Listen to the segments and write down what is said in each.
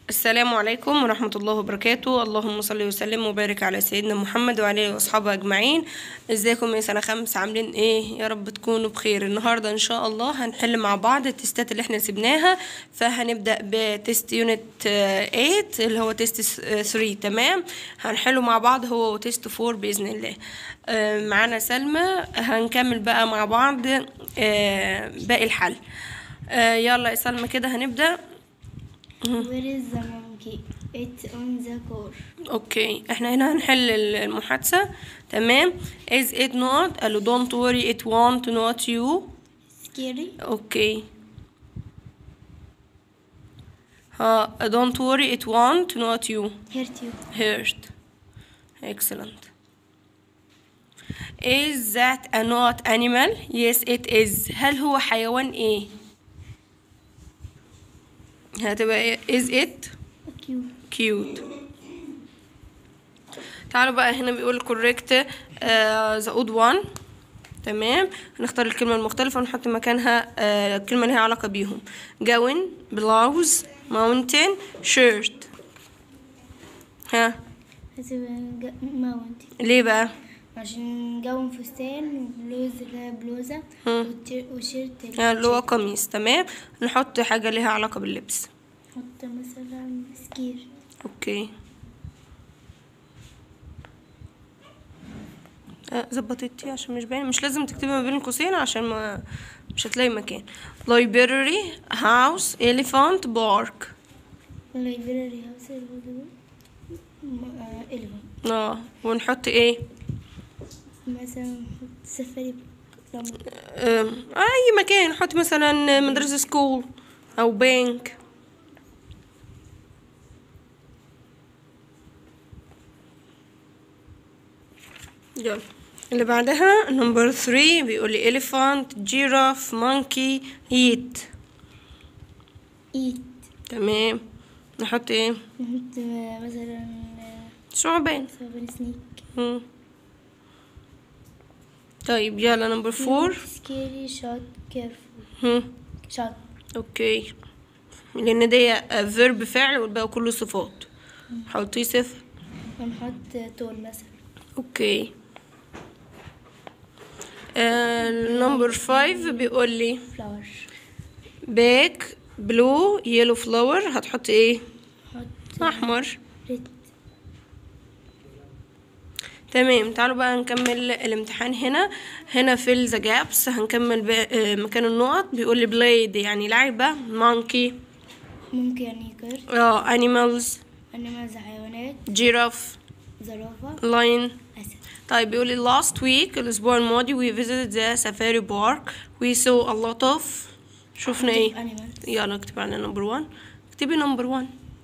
السلام عليكم ورحمة الله وبركاته اللهم صل وسلم وبارك على سيدنا محمد وعلى آله وأصحابه أجمعين ازيكم يا سنة خمسة عاملين ايه يا رب تكونوا بخير النهاردة إن شاء الله هنحل مع بعض التستات اللي احنا سيبناها فهنبدأ بتست يونت 8 اللي هو تيست 3 تمام هنحله مع بعض هو وتيست 4 بإذن الله آه، معانا سلمى هنكمل بقى مع بعض آه، باقي الحل آه، يلا يا سلمى كده هنبدأ Where is the monkey? It's on the core. اوكي احنا هنا هنحل المحادثة تمام is it not قال له don't worry it won't not you Scary? اوكي ها don't worry it won't not you Hurt you? hurt excellent is that a not animal yes it is هل هو حيوان ايه هتبقى ايه is it Cute. cute تعالوا بقى هنا بيقول correct uh, the odd one تمام هنختار الكلمة المختلفة ونحط مكانها uh, الكلمة اللي لها علاقة بيهم gown blouse mountain shirt ها هتبقى ج- mountain. ليه بقى عشان جون فستان وبلوز اللي هي بلوزة وت- وشيرت يعني اللي هو قميص تمام نحط حاجة ليها علاقة باللبس نحط مثلا سكير اوكي آه، ظبطتي عشان مش باين مش لازم تكتبي ما بين القوسين عشان ما مش هتلاقي مكان library house elephant park library house اللي هو ده. م- آه، elephant. اه ونحط ايه مثلا نحط سفاري لما آم، اي مكان نحط مثلا مدرسة سكول او بنك يلا اللي بعدها نمبر 3 بيقول لي elephant giraffe monkey eat eat تمام نحط ايه نحط آه، مثلا آه، ثعبان ثعبان سنيك مم. طيب يلا نمبر 4 scary shot careful هم. shot اوكي لان دي فيرب فعل والباقي كله صفات حطيه صفر ونحط طول مثلا اوكي نمبر فايف بيقول لي flower باك بلو يلو فلاور هتحط ايه نحط احمر red تمام تعالوا بقى نكمل الامتحان هنا هنا في ذا جابس هنكمل بقى- آه، مكان النقط بيقول لي بلايد يعني لعبة مونكي ممكن يعني كر اه انيمالز animals حيوانات جيراف زرافة لاين أسد طيب بيقول لي last week الأسبوع الماضي we visited the safari park we saw a lot of شفنا ايه animals يلا اكتب على نمبر 1 اكتبي نمبر 1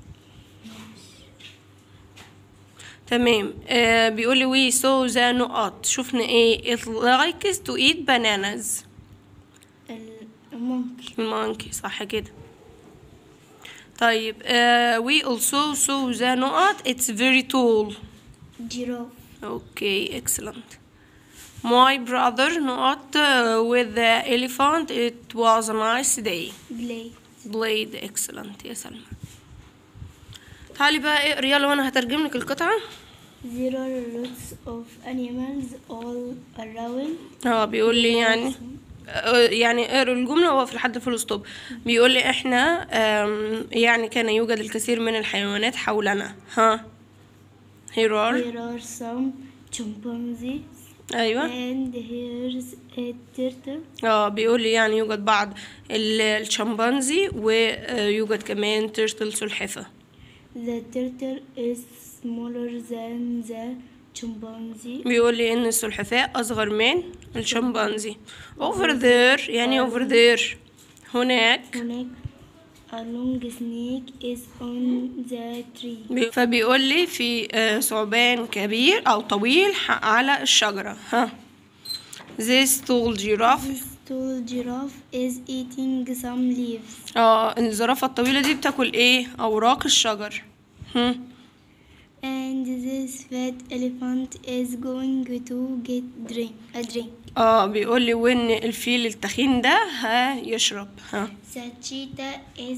تمام آه بيقول لي we saw the نقط شفنا ايه it likes to eat bananas المونكي المونكي صح كده طيب آه we also saw the نقط it's very tall جيراف Okay, excellent. My brother not uh, with the elephant. It was a nice day. بلاي Played excellent يا سلمى. تعالي بقى اقري يلا وانا هترجم لك القطعة. There are lots of animals all around اه بيقول لي يعني آه، يعني اقرا الجملة وهو في لحد الفول ستوب بيقول لي احنا آم، يعني كان يوجد الكثير من الحيوانات حولنا ها here are There are some chimpanzees ايوه and here's a turtle اه بيقول لي يعني يوجد بعض ال- الشمبانزي ويوجد كمان تيرتل سلحفة The turtle is smaller than the chimpanzee بيقول لي ان السلحفاء اصغر من الشمبانزي over there يعني over there هناك هناك a long snake is on the tree بي- فبيقول لي في آه، ثعبان كبير او طويل ح- على الشجرة ها this tall giraffe This tall giraffe is eating some leaves اه الزرافة الطويلة دي بتاكل ايه اوراق الشجر هم. and this fat elephant is going to get drink a drink اه بيقول لي وان الفيل التخين ده ها يشرب ها The cheetah is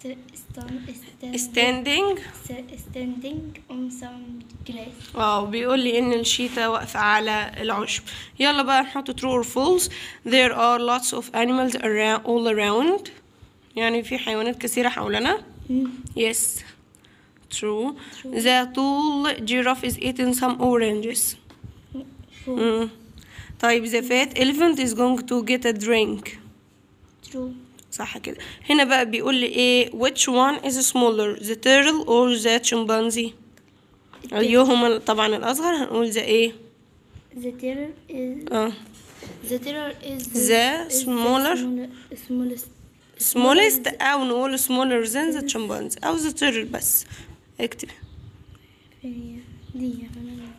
stand, stand, standing standing on some grass. اه بيقول لي ان الشيتا واقفة على العشب يلا بقى نحط true or false there are lots of animals around all around يعني في حيوانات كثيرة حولنا yes true the tall giraffe is eating some oranges True. مم. طيب the fat elephant is going to get a drink True. صح كده هنا بقى بيقول لي ايه which one is smaller the turtle or the chimpanzee ايهما طبعا الاصغر هنقول the ايه The terror is اه the terror is The is smaller- smaller- smallest smallest او نقول smaller than the chimpanzee او the turtle بس اكتب هي دي يا فنانة.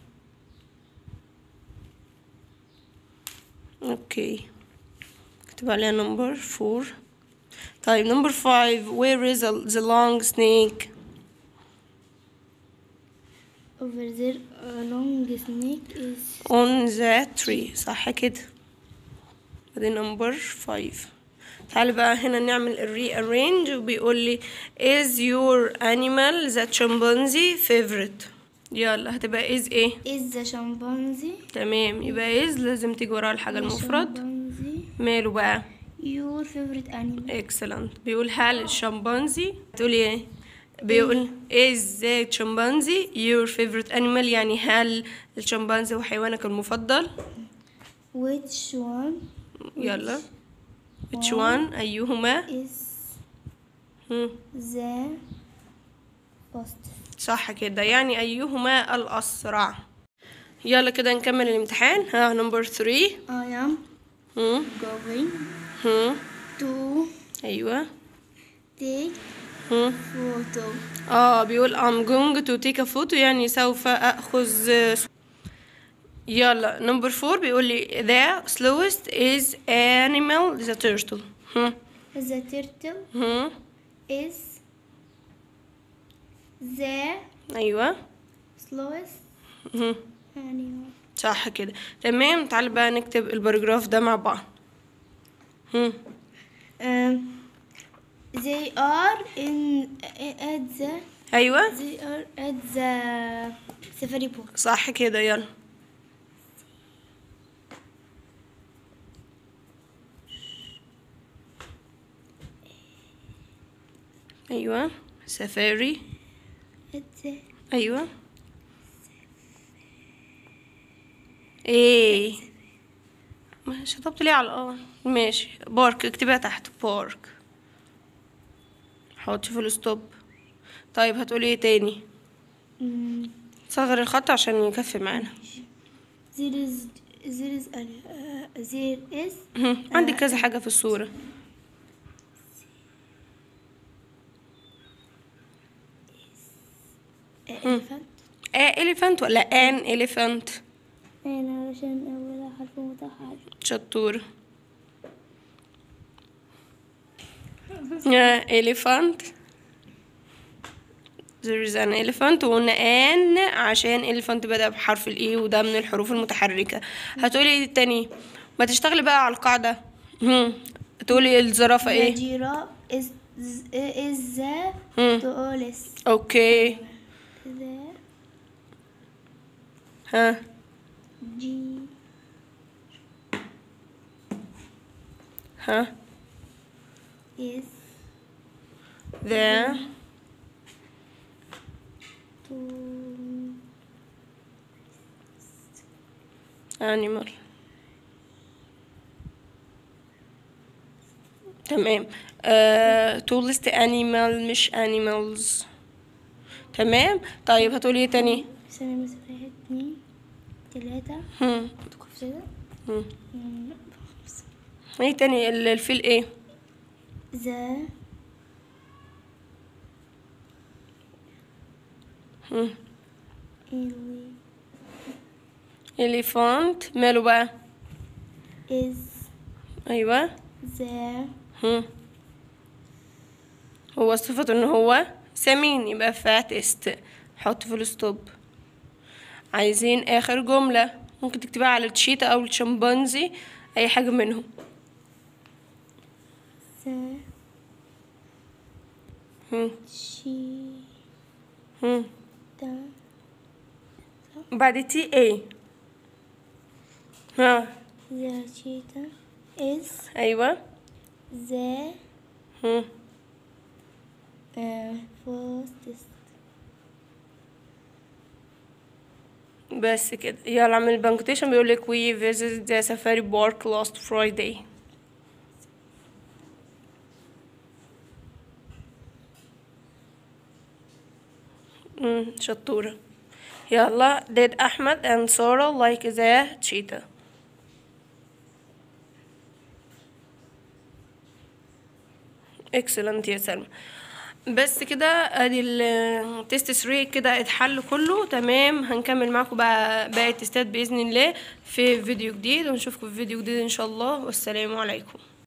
اوكي اكتب عليها number four طيب number five where is the, the long snake Over there a long snake is on the tree صح كده ادي number five تعالى بقى هنا نعمل rearrange وبيقول لي is your animal the chimpanzee favorite يلا هتبقى is ايه is the chimpanzee تمام يبقى is لازم تيجي وراها الحاجة المفرد chimpanzee ماله بقى your favorite animal excellent بيقول هل الشمبانزي تقولي ايه بيقول is the chimpanzee your favorite animal يعني هل الشمبانزي هو حيوانك المفضل which one يلا which one أيهما is هم. the fastest صح كده يعني أيهما الأسرع يلا كده نكمل الامتحان ها نمبر 3 I am هم going هم to أيوة take هم photo اه بيقول I'm going to take a photo يعني سوف أخذ يلا نمبر فور بيقول لي the slowest is animal the turtle هم the turtle هم is the أيوة slowest هم animal صح كده تمام تعال بقى نكتب الباراجراف ده مع بعض هم um, they are in at the أيوة they are at the safari park صح كده يلا أيوة سفاري at the أيوة ايه ما شطبت ليه على اه ماشي بارك اكتبها تحت بارك حطي في الستوب طيب هتقولي ايه تاني mm, صغر الخط عشان يكفي معانا there is there is a, uh, there is مهم. عندي كذا حاجة في الصورة a elephant اه elephant ولا an elephant أنا عشان أولها حرف متحرك شطورة yeah, elephant there is an elephant وقلنا an عشان elephant بدأ بحرف الاي وده من الحروف المتحركة هتقولي ايه التاني ما تشتغلي بقى على القاعدة هم. تقولي الزرافة the ايه giraffe is is the هم. tallest اوكي the ها G ها is the to animal تمام آه, tallest animal مش animals تمام طيب هتقولي ايه تاني سنة مثلا واحد اتنين تلاتة هم. كده هم. مم، خمسة ايه تاني ال- الفيل ايه the هم. ele- elephant ماله بقى is ايوه the هم. هو صفته ان هو سمين يبقى فاتست حط في الستوب عايزين اخر جملة ممكن تكتبها على التشيتا او الشمبانزي اي حاجة منهم the هم. she هم. the بعد تي ايه ها the cheetah is ايوه the هم. uh, fastest بس كده يلا اعمل البنكتيشن بيقول لك we visited the safari park last Friday امم شطورة يلا did أحمد and Sarah like the cheetah excellent يا سلمى بس كده ادي التست 3 كده اتحل كله تمام هنكمل معاكم بقى باقي التستات باذن الله في فيديو جديد ونشوفكم في فيديو جديد ان شاء الله والسلام عليكم